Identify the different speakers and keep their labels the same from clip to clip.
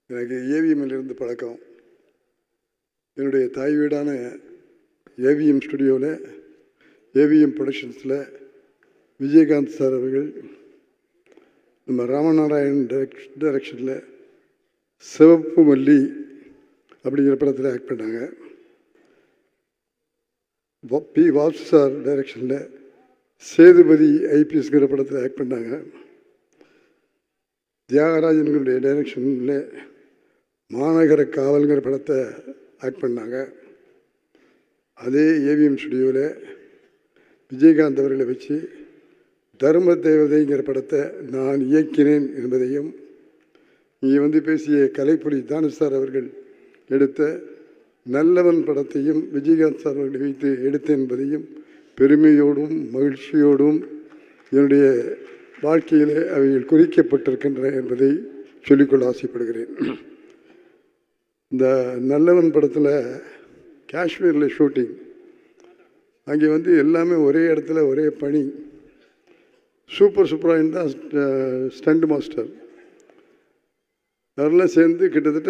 Speaker 1: எனக்கு ஏவிஎம்மில் இருந்து பழக்கம் என்னுடைய தாய் வீடான ஏவிஎம் ஸ்டுடியோவில் ஏவிஎம் ப்ரொடக்ஷன்ஸில் விஜயகாந்த் சார் அவர்கள் நம்ம ராமநாராயண் டைரக்ட் டைரக்ஷனில் சிவப்பு மல்லி அப்படிங்கிற படத்தில் ஆக்ட் பண்ணாங்க வ- பி வாசு சார் டைரக்ஷனில் சேதுபதி ஐபிஎஸ்ங்கிற படத்தில் ஆக்ட் பண்ணாங்க தியாகராஜனுடைய டைரக்ஷனில் மாநகர காவல்ங்கிற படத்தை ஆக்ட் பண்ணாங்க அதே ஏவிஎம் ஸ்டுடியோவில் விஜயகாந்த் அவர்களை வச்சு தர்ம தேவதைங்கிற படத்தை நான் இயக்கினேன் என்பதையும் இங்கே வந்து பேசிய கலைப்புலி தானு சார் அவர்கள் எடுத்த நல்லவன் படத்தையும் விஜயகாந்த் சார் அவர்களை வைத்து எடுத்தேன் என்பதையும் பெருமையோடும் மகிழ்ச்சியோடும் என்னுடைய வாழ்க்கையிலே அவைகள் குறிக்கப்பட்டிருக்கின்றன என்பதை சொல்லிக்கொள்ள ஆசைப்படுகிறேன் இந்த நல்லவன் படத்தில் காஷ்மீரில் ஷூட்டிங் அங்கே வந்து எல்லாமே ஒரே இடத்துல ஒரே பனி சூப்பர் சூப்பராக தான் ஸ்டண்ட் மாஸ்டர் அவரெல்லாம் சேர்ந்து கிட்டத்தட்ட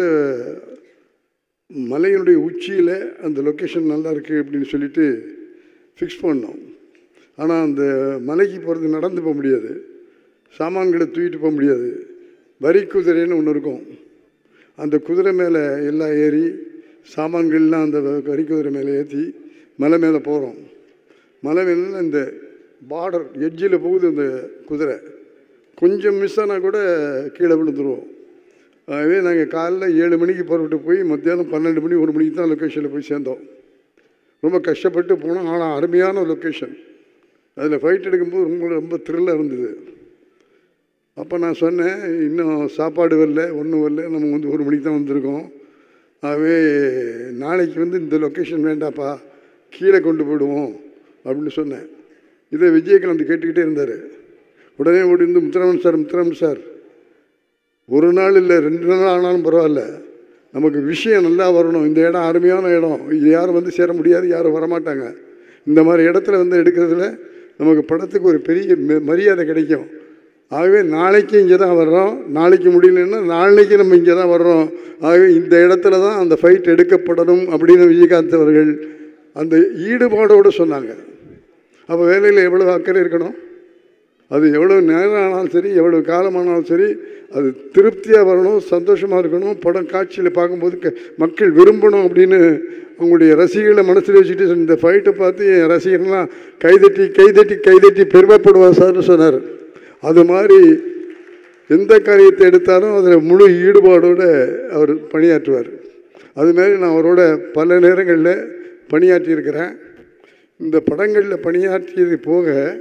Speaker 1: மலையினுடைய உச்சியில் அந்த லொக்கேஷன் நல்லா இருக்குது அப்படின்னு சொல்லிட்டு ஃபிக்ஸ் பண்ணோம் ஆனால் அந்த மலைக்கு போகிறது நடந்து போக முடியாது சாமான்களை தூக்கிட்டு போக முடியாது வரி குதிரைன்னு ஒன்று இருக்கும் அந்த குதிரை மேலே எல்லாம் ஏறி சாமான்கள்லாம் அந்த வரி குதிரை மேலே ஏற்றி மலை மேலே போகிறோம் மலை மேலே இந்த பார்டர் எட்ஜில் போகுது அந்த குதிரை கொஞ்சம் மிஸ் ஆனால் கூட கீழே விழுந்துருவோம் ஆகவே நாங்கள் காலைல ஏழு மணிக்கு புறப்பட்டு போய் மத்தியானம் பன்னெண்டு மணி ஒரு மணிக்கு தான் லொக்கேஷனில் போய் சேர்ந்தோம் ரொம்ப கஷ்டப்பட்டு போனோம் ஆனால் அருமையான லொக்கேஷன் அதில் ஃபைட் எடுக்கும்போது ரொம்ப ரொம்ப த்ரில்லாக இருந்தது அப்போ நான் சொன்னேன் இன்னும் சாப்பாடு வரல ஒன்றும் வரல நம்ம வந்து ஒரு மணிக்கு தான் வந்திருக்கோம் ஆகவே நாளைக்கு வந்து இந்த லொக்கேஷன் வேண்டாப்பா கீழே கொண்டு போயிடுவோம் அப்படின்னு சொன்னேன் இதை விஜயகாந்த் கேட்டுக்கிட்டே இருந்தார் உடனே ஓடி வந்து முத்துராமன் சார் முத்துராமன் சார் ஒரு நாள் இல்லை ரெண்டு நாள் ஆனாலும் பரவாயில்ல நமக்கு விஷயம் நல்லா வரணும் இந்த இடம் அருமையான இடம் இது யாரும் வந்து சேர முடியாது யாரும் வரமாட்டாங்க இந்த மாதிரி இடத்துல வந்து எடுக்கிறதுல நமக்கு படத்துக்கு ஒரு பெரிய ம- மரியாதை கிடைக்கும் ஆகவே நாளைக்கு இங்கே தான் வர்றோம் நாளைக்கு முடியலன்னா நாளைக்கு நம்ம இங்கே தான் வர்றோம் ஆகவே இந்த இடத்துல தான் அந்த ஃபைட் எடுக்கப்படணும் அப்படின்னு விஜயகாந்த் அவர்கள் அந்த ஈடுபாடோடு சொன்னாங்க அப்போ வேலையில் எவ்வளோ அக்கறை இருக்கணும் அது எவ்வளோ நேரம் ஆனாலும் சரி எவ்வளோ காலமானாலும் சரி அது திருப்தியாக வரணும் சந்தோஷமாக இருக்கணும் படம் காட்சியில் பார்க்கும்போது க- மக்கள் விரும்பணும் அப்படின்னு அவங்களுடைய ரசிகர்களை மனசில் வச்சுட்டு இந்த ஃபைட்டை பார்த்து என் ரசிகர்லாம் கைதட்டி கைதட்டி கைதட்டி பெருமைப்படுவார் சார்னு சொன்னார் அது மாதிரி எந்த காரியத்தை எடுத்தாலும் அதில் முழு ஈடுபாடோடு அவர் பணியாற்றுவார் அது மாதிரி நான் அவரோட பல நேரங்களில் பணியாற்றியிருக்கிறேன் இந்த படங்களில் பணியாற்றியது போக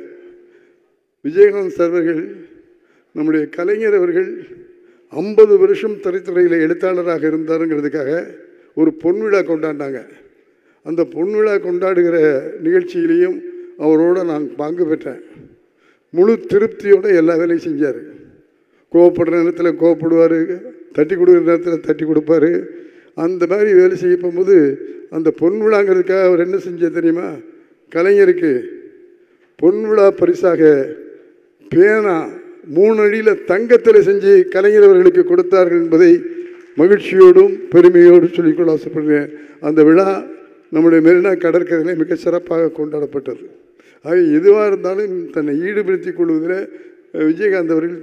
Speaker 1: விஜயகாந்த் சார் அவர்கள் நம்முடைய கலைஞர் அவர்கள் ஐம்பது வருஷம் திரைத்துறையில் எழுத்தாளராக இருந்தாருங்கிறதுக்காக ஒரு பொன்விழா கொண்டாடினாங்க அந்த பொன்விழா கொண்டாடுகிற நிகழ்ச்சியிலையும் அவரோட நான் பங்கு பெற்றேன் முழு திருப்தியோடு எல்லா வேலையும் செஞ்சார் கோவப்படுற நேரத்தில் கோவப்படுவார் தட்டி கொடுக்குற நேரத்தில் தட்டி கொடுப்பாரு அந்த மாதிரி வேலை செய்ய போகும்போது அந்த பொன்விழாங்கிறதுக்காக அவர் என்ன செஞ்ச தெரியுமா கலைஞருக்கு பொன்விழா பரிசாக பேனா மூணு அடியில் தங்கத்தில் செஞ்சு கலைஞர் அவர்களுக்கு கொடுத்தார்கள் என்பதை மகிழ்ச்சியோடும் பெருமையோடும் சொல்லிக்கொள்ள ஆசைப்படுறேன் அந்த விழா நம்முடைய மெரினா கடற்கரையில் மிக சிறப்பாக கொண்டாடப்பட்டது ஆக எதுவாக இருந்தாலும் தன்னை ஈடுபடுத்திக் கொள்வதில் அஹ், விஜயகாந்த் அவர்கள்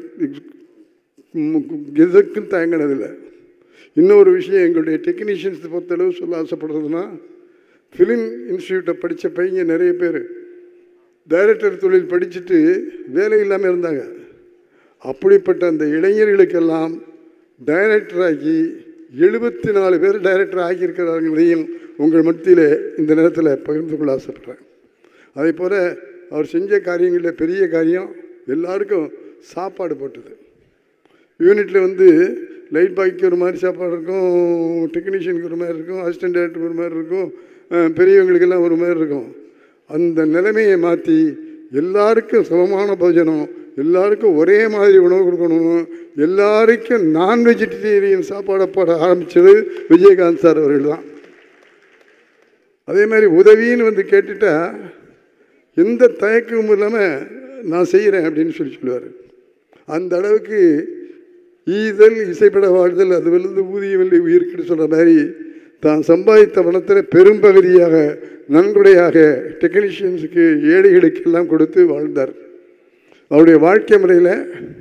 Speaker 1: ம், எதற்கும் தயங்கினதில்லை இன்னொரு விஷயம் எங்களுடைய டெக்னீஷியன்ஸ் பொறுத்தளவு சொல்ல ஆசைப்படுறதுன்னா ஃபிலிம் இன்ஸ்டியூட்டை படித்த பையங்க நிறைய பேர் டைரக்டர் தொழில் படிச்சுட்டு வேலை இல்லாமல் இருந்தாங்க அப்படிப்பட்ட அந்த இளைஞர்களுக்கெல்லாம் டைரக்டர் ஆகி எழுபத்தி நாலு பேர் டைரக்டர் ஆகியிருக்கிறார்களையும் உங்கள் மத்தியில் இந்த நேரத்தில் பகிர்ந்து கொள்ள ஆசைப்படுறேன் அதே போல் அவர் செஞ்ச காரியங்களில் பெரிய காரியம் எல்லாருக்கும் சாப்பாடு போட்டது யூனிட்டில் வந்து லைட் பாய்க்கு ஒரு மாதிரி சாப்பாடு இருக்கும் டெக்னீஷியனுக்கு ஒரு மாதிரி இருக்கும் அசிஸ்டன்ட் டேரக்டருக்கு ஒரு மாதிரி இருக்கும் அஹ் பெரியவங்களுக்கெல்லாம் ஒரு மாதிரி இருக்கும் அந்த நிலைமையை மாற்றி எல்லாருக்கும் சமமான போஜனம் எல்லாருக்கும் ஒரே மாதிரி உணவு கொடுக்கணும் எல்லாருக்கும் நான் வெஜிடேரியன் சாப்பாடை போட ஆரம்பித்தது விஜயகாந்த் சார் அவர்கள் தான் அதே மாதிரி உதவின்னு வந்து கேட்டுட்டா எந்த தயக்கமும் இல்லாமல் நான் செய்கிறேன் அப்படின்னு சொல்லி சொல்லுவார் அந்த அளவுக்கு ஈதல் இசைப்பட வாழ்தல் அது விழுந்து ஊதியவில்லை உயிர்க்குன்னு சொல்கிற மாதிரி தான் சம்பாதித்த பணத்தில் பெரும்பகுதியாக நன்கொடையாக டெக்னீஷியன்ஸுக்கு ஏழைகளுக்கு எல்லாம் கொடுத்து வாழ்ந்தார் அவருடைய வாழ்க்கை முறையில்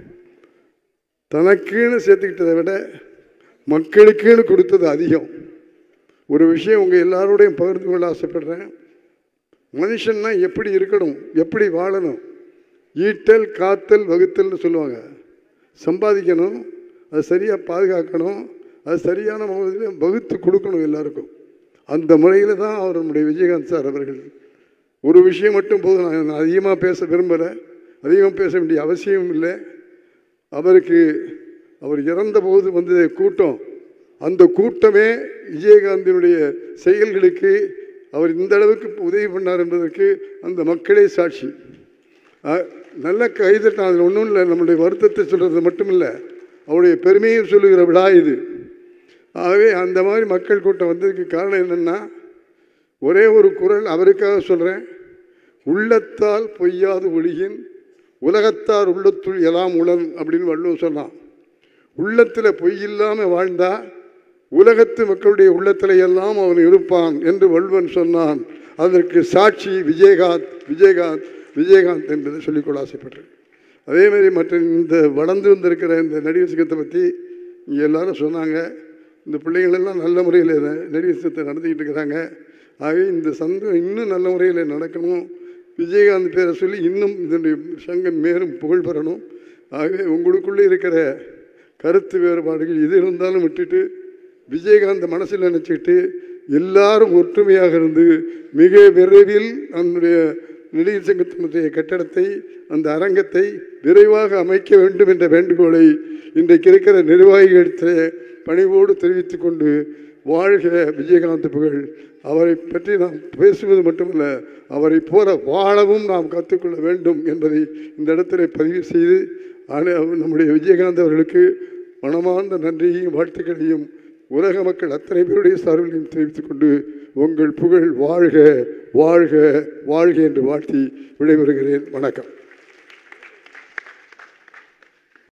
Speaker 1: தனக்குன்னு சேர்த்துக்கிட்டதை விட மக்களுக்குன்னு கொடுத்தது அதிகம் ஒரு விஷயம் உங்கள் எல்லாரோடையும் பகிர்ந்து கொள்ள ஆசைப்படுறேன் மனுஷன்னா எப்படி இருக்கணும் எப்படி வாழணும் ஈட்டல் காத்தல் வகுத்தல்னு சொல்லுவாங்க சம்பாதிக்கணும் அது சரியாக பாதுகாக்கணும் அது சரியான முறையில் வகுத்து கொடுக்கணும் எல்லாருக்கும் அந்த முறையில் தான் அவர் நம்முடைய விஜயகாந்த் சார் அவர்கள் ஒரு விஷயம் மட்டும் போதும் நான் அதிகமாக பேச விரும்பலை அதிகமாக பேச வேண்டிய அவசியம் இல்லை அவருக்கு அவர் இறந்தபோது வந்த கூட்டம் அந்த கூட்டமே விஜயகாந்தினுடைய செயல்களுக்கு அவர் இந்த அளவுக்கு உதவி பண்ணார் என்பதற்கு அந்த மக்களே சாட்சி அஹ், நல்ல கைதட்டம் அதில் ஒன்றும் இல்லை நம்முடைய வருத்தத்தை சொல்கிறது மட்டும் இல்லை அவருடைய பெருமையும் சொல்லுகிற விழா இது ஆகவே அந்த மாதிரி மக்கள் கூட்டம் வந்ததுக்கு காரணம் என்னென்னா ஒரே ஒரு குரல் அவருக்காக சொல்கிறேன் உள்ளத்தால் பொய்யாது ஒளியின் உலகத்தார் உள்ளத்துள் எல்லாம் உளன் அப்படின்னு வள்ளுவன் சொன்னான் உள்ளத்தில் பொய் இல்லாமல் வாழ்ந்தா உலகத்து மக்களுடைய உள்ளத்தில் எல்லாம் அவன் இருப்பான் என்று வள்ளுவன் சொன்னான் அதற்கு சாட்சி விஜயகாந்த் விஜயகாந்த் விஜயகாந்த் என்பதை சொல்லிக்கொள்ள ஆசைப்பட்டேன் அதே மாதிரி மற்ற இந்த வளர்ந்து வந்திருக்கிற இந்த நடிகர் சங்கத்தை பற்றி இங்கே எல்லாரும் சொன்னாங்க இந்த பிள்ளைகள் எல்லாம் நல்ல முறையில் இதை நடிகர் சங்கத்தை நடத்திக்கிட்டு இருக்கிறாங்க ஆகவே இந்த சங்கம் இன்னும் நல்ல முறையில் நடக்கணும் விஜயகாந்த் பேரை சொல்லி இன்னும் இதனுடைய சங்கம் மேலும் புகழ் பெறணும் ஆகவே உங்களுக்குள்ளே இருக்கிற கருத்து வேறுபாடுகள் எது இருந்தாலும் விட்டுட்டு விஜயகாந்த் மனசில் நினச்சிக்கிட்டு எல்லாரும் ஒற்றுமையாக இருந்து மிக விரைவில் நம்முடைய நடிகர் சங்கத்தினுடைய கட்டடத்தை அந்த அரங்கத்தை விரைவாக அமைக்க வேண்டும் என்ற வேண்டுகோளை இன்றைக்கு இருக்கிற நிர்வாகிகளிடத்தில் பணிவோடு தெரிவித்துக் கொண்டு வாழ்க விஜயகாந்த் புகழ் அவரை பற்றி நாம் பேசுவது மட்டுமல்ல அவரை போல வாழவும் நாம் கற்றுக்கொள்ள வேண்டும் என்பதை இந்த இடத்திலே பதிவு செய்து ஆன- நம்முடைய விஜயகாந்த் அவர்களுக்கு மனமார்ந்த நன்றியையும் வாழ்த்துக்களையும் உலக மக்கள் அத்தனை பேருடைய சார்பிலையும் தெரிவித்துக் கொண்டு உங்கள் புகழ் வாழ்க வாழ்க வாழ்க என்று வாழ்த்தி விடைபெறுகிறேன் வணக்கம்